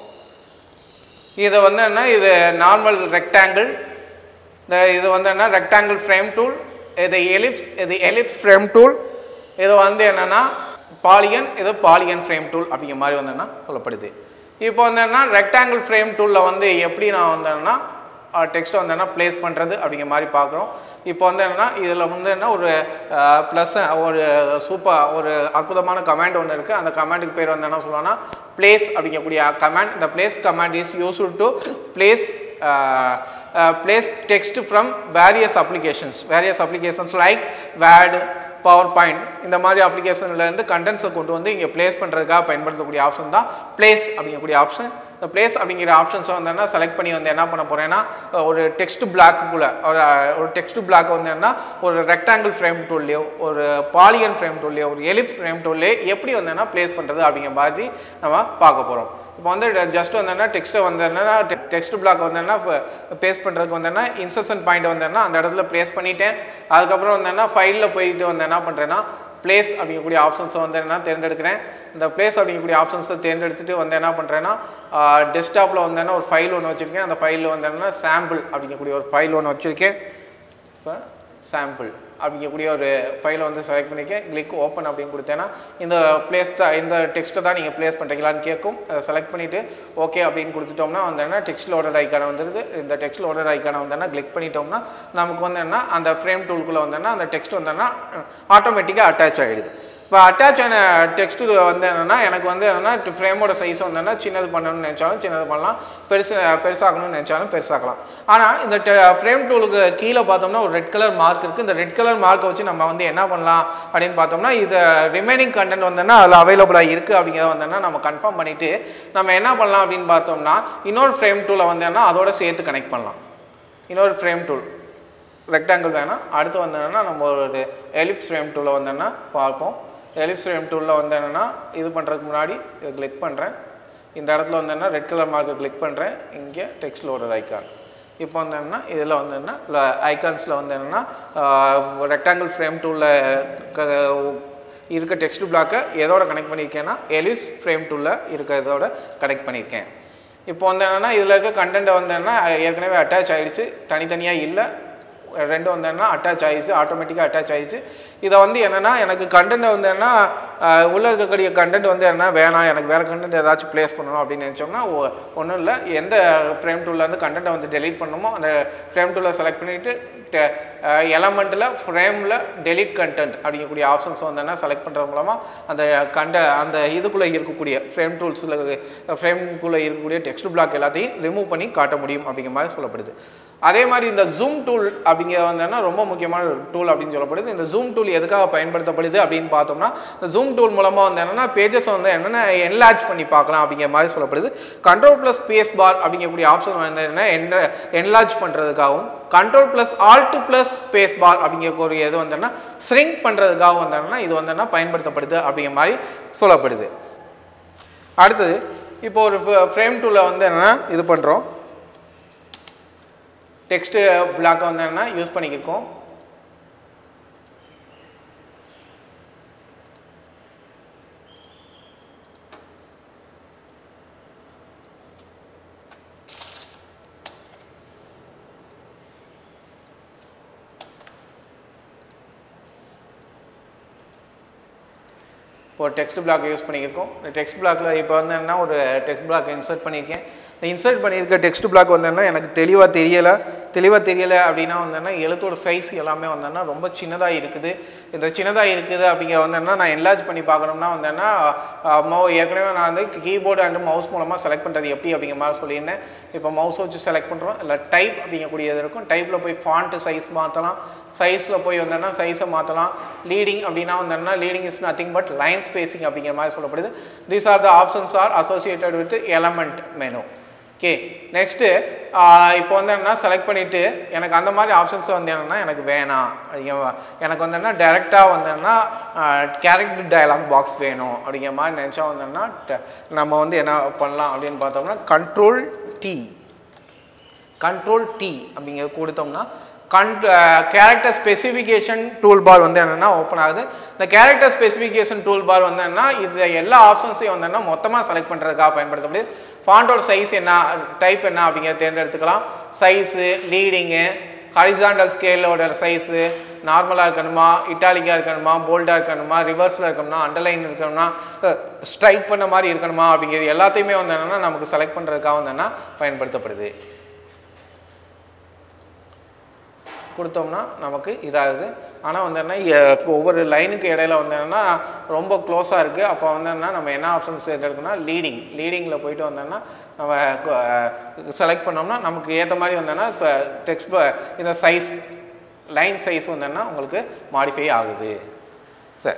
இதை வந்து என்ன இது நார்மல் ரெக்டாங்கிள் இந்த இது வந்து என்ன ரெக்டாங்கிள் ஃப்ரேம் டூல் இது எலிப்ஸ் இது எலிப்ஸ் ஃப்ரேம் டூல் இது வந்து என்னென்னா பாலிகன் இது பாலிகன் ஃப்ரேம் டூல் அப்படிங்கிற மாதிரி வந்தோன்னா சொல்லப்படுது இப்போ வந்து என்ன ரெக்டாங்கிள் ஃப்ரேம் டூலில் வந்து எப்படி நான் வந்தேன்னா டெக்ஸ்ட்டை வந்து என்ன ப்ளேஸ் பண்ணுறது அப்படிங்கிற மாதிரி பார்க்குறோம் இப்போ வந்து என்னென்னா இதில் வந்து என்ன ஒரு ப்ளஸ் ஒரு சூப்பர் ஒரு அற்புதமான கமாண்ட் ஒன்று இருக்குது அந்த கமாண்டுக்கு பேர் வந்து என்ன சொல்லுவாங்கன்னா பிளேஸ் அப்படிங்கக்கூடிய கமாண்ட் இந்த place command is useful to place place text from various applications various applications like word PowerPoint இந்த மாதிரி அப்ளிகேஷன்லேருந்து கண்டென்ட்ஸை கொண்டு வந்து இங்கே ப்ளேஸ் பண்ணுறதுக்காக பயன்படுத்தக்கூடிய ஆப்ஷன் தான் பிளேஸ் அப்படிங்கக்கூடிய ஆப்ஷன் இந்த பிளேஸ் அப்படிங்கிற ஆப்ஷன்ஸை வந்து என்ன செலக்ட் பண்ணி வந்து என்ன பண்ண போகிறேன்னா ஒரு டெக்ஸ்ட் பிளாக்குக்குள்ளே ஒரு ஒரு டெக்ஸ்ட் பிளாக் வந்து என்ன ஒரு ரெக்டாங்கிள் ஃப்ரேம் டூல்லையோ ஒரு பாலியன் ஃப்ரேம் டூல்லையோ ஒரு எலிப்ஸ் ஃப்ரேம் டூல்லையோ எப்படி வந்து என்ன ப்ளேஸ் பண்ணுறது அப்படிங்கிற மாதிரி நம்ம பார்க்க போகிறோம் இப்போ வந்து ஜஸ்ட் வந்து என்ன டெக்ஸ்ட்டை வந்து என்னன்னா டெக்ஸ்ட் பிளாக் வந்து என்ன பேஸ்ட் பண்ணுறதுக்கு வந்து என்ன இன்சர்ஷன் பாயிண்ட் வந்து என்ன அந்த இடத்துல ப்ளேஸ் பண்ணிட்டேன் அதுக்கப்புறம் வந்து என்ன ஃபைலில் போயிட்டு வந்து என்ன பண்ணுறேன்னா பிளேஸ் அப்படிங்கக்கூடிய ஆப்ஷன்ஸை வந்து என்ன தேர்ந்தெடுக்கிறேன் இந்த பிளேஸ் அப்படிங்கக்கூடிய ஆப்ஷன்ஸை தேர்ந்தெடுத்துட்டு வந்து என்ன பண்ணுறேன்னா டெஸ்க்டாப்பில் வந்து என்ன ஒரு ஃபைல் ஒன்று வச்சுருக்கேன் அந்த ஃபைலில் வந்து என்ன சாம்பிள் அப்படிங்கக்கூடிய ஒரு ஃபைல் ஒன்று வச்சுருக்கேன் இப்போ சாம்பிள் அப்படிங்கக்கூடிய ஒரு ஃபைலை வந்து செலக்ட் பண்ணிக்கேன் கிளிக் ஓப்பன் அப்படின்னு கொடுத்தேன்னா இந்த பிளேஸ் தான் இந்த டெக்ஸ்ட்டை தான் நீங்கள் ப்ளேஸ் பண்ணுறீங்களான்னு கேட்கும் அதை செலக்ட் பண்ணிவிட்டு ஓகே அப்படின்னு கொடுத்துட்டோம்னா வந்து என்ன டெக்ஸ்ட் லோடர் ஐக்கான வந்துடுது இந்த டெக்ஸ்ட் லோடர் ஐக்கான வந்தோன்னா கிளிக் பண்ணிட்டோம்னா நமக்கு வந்து என்ன அந்த ஃப்ரேம் டூலுக்குள்ளே வந்தோன்னா அந்த டெக்ஸ்ட் வந்தோன்னா ஆட்டோமேட்டிக்காக அட்டாச் ஆகிடுது இப்போ அட்டாச் ஆன டெக்ஸ்ட்டு வந்து என்னென்னா எனக்கு வந்து என்னென்னா ஃப்ரேமோட சைஸ் வந்தோன்னா சின்னது பண்ணணும்னு நினச்சாலும் சின்னது பண்ணலாம் பெருசு பெருசாக்கணும்னு நினச்சாலும் பெருசாக்கலாம் ஆனால் இந்த ஃப்ரேம் டூலுக்கு கீழே பார்த்தோம்னா ஒரு ரெட் கலர் மார்க் இருக்குது இந்த ரெட் கலர் மார்க்கை வச்சு நம்ம வந்து என்ன பண்ணலாம் அப்படின்னு பார்த்தோம்னா இது ரிமைனிங் கண்டென்ட் வந்தோன்னா அதில் அவைலபிளாக இருக்குது அப்படிங்கிறத வந்தோன்னா நம்ம கன்ஃபார்ம் பண்ணிவிட்டு நம்ம என்ன பண்ணலாம் அப்படின்னு பார்த்தோம்னா இன்னொரு ஃப்ரேம் டூலை வந்தோன்னா அதோட சேர்த்து கனெக்ட் பண்ணலாம் இன்னொரு ஃப்ரேம் டூல் ரெக்டாங்கிள் வேணாம் அடுத்து வந்தோன்னா நம்ம ஒரு எலிப்ஸ் ஃப்ரேம் டூலை வந்தோன்னா பார்ப்போம் எலிப்ஸ் ஃப்ரேம் டூலில் வந்து என்னென்னா இது பண்ணுறதுக்கு முன்னாடி இதை கிளிக் பண்ணுறேன் இந்த இடத்துல வந்து என்ன ரெட் கலர் மார்க்கை கிளிக் பண்ணுறேன் இங்கே டெக்ஸ்ட் லோடர் ஐக்கான் இப்போ வந்து என்னென்னா இதில் வந்து என்ன ஐகான்ஸில் வந்து என்னென்னா ரெக்டாங்கிள் ஃப்ரேம் டூலில் இருக்க டெக்ஸ்ட் பிளாக்கை எதோட கனெக்ட் பண்ணியிருக்கேன்னா எலிப்ஸ் ஃப்ரேம் டூலில் இருக்கிறதோட கனெக்ட் பண்ணியிருக்கேன் இப்போ வந்து என்னென்னா இதில் இருக்க கண்டென்ட்டை வந்து என்ன ஏற்கனவே அட்டாச் ஆகிடுச்சு தனித்தனியாக இல்லை ரெண்டும் வந்து என்ன அட்டாச் ஆகிடுச்சு ஆட்டோமேட்டிக்காக அட்டாச் ஆகிடுச்சு இதை வந்து என்னென்னா எனக்கு கண்டென்ட் வந்து என்ன உள்ளே இருக்கக்கூடிய கண்டென்ட் வந்து என்ன வேணாம் எனக்கு வேறு கண்டென்ட் ஏதாச்சும் ப்ளேஸ் பண்ணணும் அப்படின்னு நினச்சோம்னா ஒன்றும் இல்லை எந்த ஃப்ரேம் டூலேருந்து கண்டென்ட்டை வந்து டெலீட் பண்ணணுமோ அந்த ஃப்ரேம் டூலை செலக்ட் பண்ணிவிட்டு எலமெண்ட்டில் ஃப்ரேமில் டெலிட் கண்டென்ட் அப்படிங்கக்கூடிய ஆப்ஷன்ஸ் வந்து என்ன செலக்ட் பண்ணுறது மூலமாக அந்த கண்ட அந்த இதுக்குள்ளே இருக்கக்கூடிய ஃப்ரேம் டூல்ஸில் ஃப்ரேம்குள்ளே இருக்கக்கூடிய டெக்ஸ்ட் பிளாக் எல்லாத்தையும் ரிமூவ் பண்ணி காட்ட முடியும் அப்படிங்கிற மாதிரி சொல்லப்படுது அதே மாதிரி இந்த ஜூம் டூல் அப்படிங்கிறது வந்தோன்னா ரொம்ப முக்கியமான ஒரு டூல் அப்படின்னு சொல்லப்படுது இந்த ஜூம் டூல் எதுக்காக பயன்படுத்தப்படுது அப்படின்னு பார்த்தோம்னா இந்த ஜூம் டூல் மூலமாக வந்து என்னென்னா பேஜஸ் வந்து என்னென்ன என்லார்ஜ் பண்ணி பார்க்கலாம் அப்படிங்கிற மாதிரி சொல்லப்படுது கண்ட்ரோல் ப்ளஸ் ஸ்பேஸ் பார் அப்படிங்கக்கூடிய ஆப்ஷன் வந்து என்ன என்ன என்லார்ஜ் பண்ணுறதுக்காகவும் control plus alt plus space bar அப்படிங்கக்கூடிய இது வந்தோன்னா ஸ்ரிங்க் பண்ணுறதுக்காக வந்தோன்னா இது வந்தோன்னா பயன்படுத்தப்படுது அப்படிங்கிற மாதிரி சொல்லப்படுது அடுத்தது இப்போ ஒரு ஃப்ரேம் டூலில் வந்து என்னென்னா இது பண்ணுறோம் டெக்ஸ்ட்டு பிளாக்கை வந்து என்ன யூஸ் பண்ணிக்கிருக்கோம் இப்போ டெக்ஸ்ட் பிளாக் யூஸ் பண்ணியிருக்கோம் இந்த டெக்ஸ்ட் பிளாக்கில் இப்போ வந்து என்ன ஒரு டெக்ஸ்ட் பிளாக் இன்சர்ட் பண்ணியிருக்கேன் இந்த இன்சர்ட் பண்ணியிருக்க டெக்ஸ்ட் பிளாக் வந்து என்ன எனக்கு தெளிவாக தெரியலை தெளிவாக தெரியலை அப்படின்னா வந்தேன்னா எழுத்தோட சைஸ் எல்லாமே வந்தேன்னா ரொம்ப சின்னதாக இருக்குது இந்த சின்னதாக இருக்குது அப்படிங்கிற வந்தேன்னா நான் என்லார்ஜ் பண்ணி பார்க்கணும்னா வந்தேன்னா மோ ஏற்கனவே நான் வந்து கீபோர்டு அண்ட் மவுஸ் மூலமாக செலக்ட் பண்ணுறது எப்படி அப்படிங்கிற மாதிரி சொல்லியிருந்தேன் இப்போ மவுஸ் வச்சு செலக்ட் பண்ணுறோம் இல்லை டைப் அப்படிங்கக்கூடியது இருக்கும் டைப்பில் போய் ஃபாண்ட்டு சைஸ் மாற்றலாம் சைஸில் போய் வந்தோன்னா சைஸை மாற்றலாம் லீடிங் அப்படின்னா வந்தோன்னா leading is nothing but line spacing அப்படிங்கிற மாதிரி சொல்லப்படுது these are the options are associated with element menu okay next இப்போ வந்து என்ன செலக்ட் பண்ணிவிட்டு எனக்கு அந்த மாதிரி ஆப்ஷன்ஸ் வந்து என்னென்னா எனக்கு வேணாம் ஐயோ- எனக்கு வந்து என்ன டேரெக்டாக வந்தேன்னா கேரக்டர் டயலாக் பாக்ஸ் வேணும் அப்படிங்கிற மாதிரி நினச்சா வந்தோன்னா நம்ம வந்து என்ன பண்ணலாம் அப்படின்னு பார்த்தோம்னா கண்ட்ரோல் டி கண்ட்ரோல் டி அப்படிங்கிற கொடுத்தோம்னா கன் கேரக்டர் ஸ்பெசிஃபிகேஷன் டூல் பார் வந்து என்னென்னா ஓப்பன் ஆகுது இந்த கேரக்டர் ஸ்பெசிஃபிகேஷன் டூல் பார் வந்து என்னன்னா இது எல்லா ஆப்ஷன்ஸையும் வந்து என்ன மொத்தமாக செலக்ட் பண்ணுறதுக்காக பயன்படுத்தப்படுது ஃபாண்டோட சைஸ் என்ன டைப் என்ன அப்படிங்கிறத தேர்ந்தெடுத்துக்கலாம் சைஸு லீடிங்கு ஹரிசாண்டல் ஸ்கேலோட சைஸு நார்மலாக இருக்கணுமா இட்டாலிக்காக இருக்கணுமா போல்டாக இருக்கணுமா ரிவர்ஸில் இருக்கணுமா அண்டர்லைன் இருக்கணுமா ஸ்ட்ரைக் பண்ண மாதிரி இருக்கணுமா அப்படிங்கிறது எல்லாத்தையுமே வந்து என்னென்னா நமக்கு செலக்ட் பண்ணுறதுக்காக வந்து என்ன பயன்படுத்தப்படுது கொடுத்தோம்னா நமக்கு இதாகுது ஆனால் வந்து என்ன எ- ஒவ்வொரு லைனுக்கு இடையில வந்து என்னன்னா ரொம்ப க்ளோஸாக இருக்குது அப்போ வந்து என்ன நம்ம என்ன ஆப்ஷன்ஸ் தேர்ந்தெடுக்கணும்னா லீடிங் லீடிங்கில் போயிட்டு வந்தோம்னா நம்ம செலக்ட் பண்ணோம்னா நமக்கு ஏற்ற மாதிரி வந்தோன்னா இப்போ டெக்ஸ்ட் இந்த சைஸ் லைன் சைஸ் வந்தோன்னா உங்களுக்கு மாடிஃபை ஆகுது சரி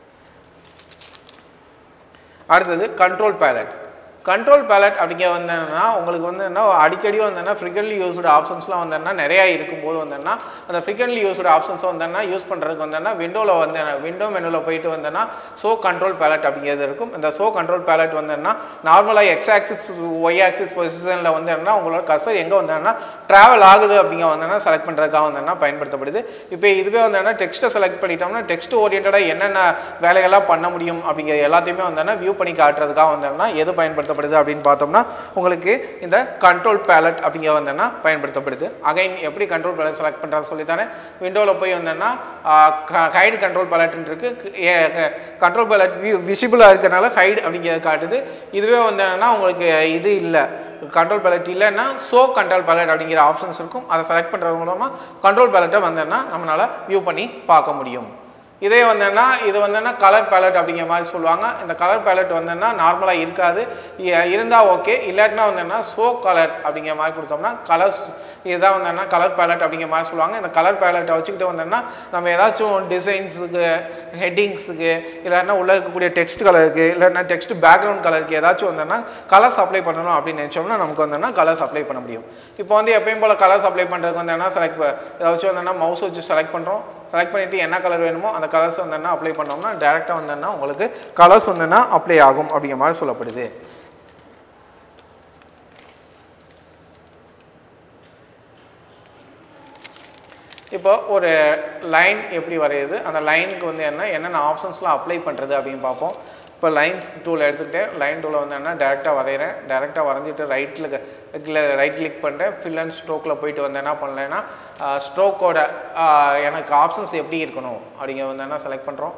அடுத்தது கண்ட்ரோல் பேலட் கண்ட்ரோல் பேலட் அப்படிங்க வந்தேன்னா உங்களுக்கு வந்து என்ன அடிக்கடி வந்தேன்னா ஃப்ரீக்வன்ட்லி யூஸ்டு ஆப்ஷன்ஸ்லாம் வந்தேன்னா நிறையா இருக்கும்போது வந்தேன்னா அந்த ஃப்ரீக்வன்ட்லி யூஸ்டு ஆப்ஷன்ஸ் வந்தேன்னா யூஸ் பண்ணுறதுக்கு வந்தேன்னா விண்டோவில் வந்து விண்டோ மெனுவில் போயிட்டு வந்தேன்னா ஷோ கண்ட்ரோல் பேலட் அப்படிங்கிறது இருக்கும் இந்த ஷோ கண்ட்ரோல் பேலட் வந்தேன்னா நார்மலாக எக்ஸ் ஆக்சிஸ் ஒய் ஆக்சிஸ் பொசிஷனில் வந்து என்னன்னா உங்களோட கர்சர் எங்கே வந்தேன்னா ட்ராவல் ஆகுது அப்படிங்க வந்தேன்னா செலக்ட் பண்ணுறதுக்காக வந்தேன்னா பயன்படுத்தப்படுது இப்போ இதுவே வந்தேன்னா டெக்ஸ்ட்டை செலக்ட் பண்ணிட்டோம்னா டெக்ஸ்ட் ஓரியன்டாக என்னென்ன வேலைகள்லாம் பண்ண முடியும் அப்படிங்கிற எல்லாத்தையுமே வந்தோன்னா வியூ பண்ணி காட்டுறதுக்காக வந்தோம்னா எது பயன்படுத்தப்படுது அப்படின்னு பார்த்தோம்னா உங்களுக்கு இந்த கண்ட்ரோல் பேலட் அப்படிங்கிற வந்தோன்னா பயன்படுத்தப்படுது அகைன் எப்படி கண்ட்ரோல் பேலட் செலக்ட் பண்ணுறது சொல்லித்தரேன் விண்டோவில் போய் வந்தோன்னா ஹைடு கண்ட்ரோல் பேலட்னு இருக்குது கண்ட்ரோல் பேலட் வியூ விசிபிளாக இருக்கிறனால ஹைடு அப்படிங்கிறது காட்டுது இதுவே வந்து என்னன்னா உங்களுக்கு இது இல்லை கண்ட்ரோல் பேலட் இல்லைன்னா ஷோ கண்ட்ரோல் பேலட் அப்படிங்கிற ஆப்ஷன்ஸ் இருக்கும் அதை செலக்ட் பண்ணுறது மூலமாக கண்ட்ரோல் பேலட்டை வந்தோன்னா நம்மளால் வியூ பண்ணி பார்க்க முடியும் இதே வந்தேன்னா இது வந்தேன்னா கலர் பேலட் அப்படிங்கிற மாதிரி சொல்லுவாங்க இந்த கலர் பேலட் வந்தேன்னா நார்மலாக இருக்காது இருந்தால் ஓகே இல்லாட்டினா வந்தேன்னா ஷோ கலர் அப்படிங்கிற மாதிரி கொடுத்தோம்னா கலர்ஸ் இதுதான் வந்தேன்னா கலர் பேலட் அப்படிங்கிற மாதிரி சொல்லுவாங்க இந்த கலர் பேலட்டை வச்சுக்கிட்டு வந்தோம்னா நம்ம ஏதாச்சும் டிசைன்ஸுக்கு ஹெட்டிங்ஸுக்கு இல்லைன்னா உள்ளே இருக்கக்கூடிய டெக்ஸ்ட் கலருக்கு இல்லைன்னா டெக்ஸ்ட் பேக்ரவுண்ட் கலருக்கு ஏதாச்சும் வந்தோம்னா கலர்ஸ் அப்ளை பண்ணணும் அப்படின்னு நினச்சோம்னா நமக்கு வந்தோம்னா கலர்ஸ் அப்ளை பண்ண முடியும் இப்போ வந்து எப்பயும் போல் கலர்ஸ் அப்ளை பண்ணுறதுக்கு வந்தோம்னா செலக்ட் ஏதாச்சும் வந்தோம்னா மவுஸ் வச்சு செலக்ட் பண்ணுறோம் செலக்ட் பண்ணிவிட்டு என்ன கலர் வேணுமோ அந்த கலர்ஸ் வந்தோன்னா அப்ளை பண்ணோம்னா டேரெக்டாக வந்தோன்னா உங்களுக்கு கலர்ஸ் வந்தோன்னா அப்ளை ஆகும் அப்படிங்கிற மாதிரி சொல்லப்படுது இப்போ ஒரு லைன் எப்படி வரையுது அந்த லைனுக்கு வந்து என்ன என்னென்ன ஆப்ஷன்ஸ்லாம் அப்ளை பண்ணுறது அப்படின்னு பார்ப்போம் இப்போ லைன் டூல் எடுத்துக்கிட்டு லைன் டூவில் வந்து என்ன டேரெக்டாக வரைகிறேன் டேரெக்டாக வரைஞ்சிட்டு ரைட்டில் ரைட் கிளிக் பண்ணிட்டேன் ஃபில் அண்ட் ஸ்ட்ரோக்கில் போயிட்டு வந்து என்ன பண்ணலைன்னா ஸ்ட்ரோக்கோட எனக்கு ஆப்ஷன்ஸ் எப்படி இருக்கணும் அப்படிங்கிற வந்து என்ன செலக்ட் பண்ணுறோம்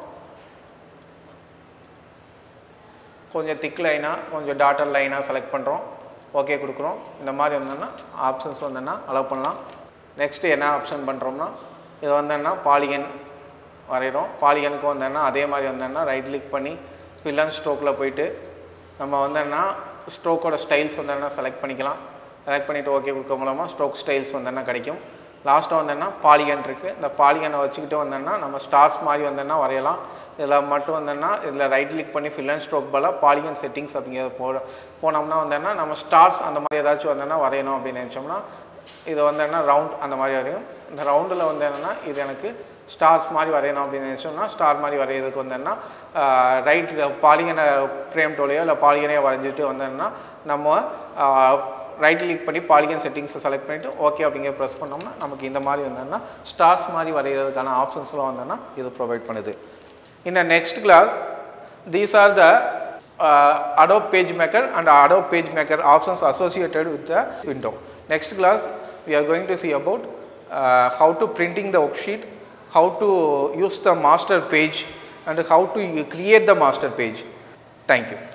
கொஞ்சம் திக் லைனாக கொஞ்சம் டாட்டர் லைனாக செலக்ட் பண்ணுறோம் ஓகே கொடுக்குறோம் இந்த மாதிரி வந்தோன்னா ஆப்ஷன்ஸ் வந்தோன்னா அலோவ் பண்ணலாம் நெக்ஸ்ட்டு என்ன ஆப்ஷன் பண்ணுறோம்னா இது வந்தோன்னா பாலிகன் வரைகிறோம் பாலிகனுக்கு வந்தோன்னா அதே மாதிரி வந்தோன்னா ரைட் கிளிக் பண்ணி ஃபில் அண்ட் ஸ்ட்ரோக்கில் போயிட்டு நம்ம வந்தோன்னா ஸ்ட்ரோக்கோட ஸ்டைல்ஸ் வந்தோன்னா செலக்ட் பண்ணிக்கலாம் செலக்ட் பண்ணிவிட்டு ஓகே கொடுக்க மூலமாக ஸ்ட்ரோக் ஸ்டைல்ஸ் வந்தோன்னா கிடைக்கும் லாஸ்ட்டாக வந்தோன்னா பாலிகன் இருக்குது இந்த பாலிகனை வச்சுக்கிட்டு வந்தோன்னா நம்ம ஸ்டார்ஸ் மாதிரி வந்தோன்னா வரையலாம் இதில் மட்டும் வந்தோன்னா இதில் ரைட் கிளிக் பண்ணி ஃபில் அண்ட் ஸ்ட்ரோக் பதிலாக பாலிகன் செட்டிங்ஸ் அப்படிங்கிறத போ போனோம்னா வந்தோன்னா நம்ம ஸ்டார்ஸ் அந்த மாதிரி ஏதாச்சும் வந்தோன்னா வரையணும் அப்படின்னு நினச்சோம்னா இது வந்தோன்னா ரவுண்ட் அந்த மாதிரி வரையும் இந்த ரவுண்டில் வந்து என்னென்னா இது எனக்கு ஸ்டார்ஸ் மாதிரி வரையணும் அப்படின்னு நினச்சோம்னா ஸ்டார் மாதிரி வரைகிறதுக்கு வந்தோன்னா ரைட் பாலிகனை ஃப்ரேம் டோலையோ இல்லை பாலிகனையோ வரைஞ்சிட்டு வந்தோன்னா நம்ம ரைட் கிளிக் பண்ணி பாலிகன் செட்டிங்ஸை செலக்ட் பண்ணிவிட்டு ஓகே அப்படிங்கிற ப்ரெஸ் பண்ணோம்னா நமக்கு இந்த மாதிரி வந்தோன்னா ஸ்டார்ஸ் மாதிரி வரைகிறதுக்கான ஆப்ஷன்ஸ்லாம் வந்தோன்னா இது ப்ரொவைட் பண்ணுது In the next class, these are the uh, Adobe PageMaker and Adobe PageMaker options associated with the window. Next class, we are going to see about uh, how to printing the worksheet, how to use the master page and how to create the master page. Thank you.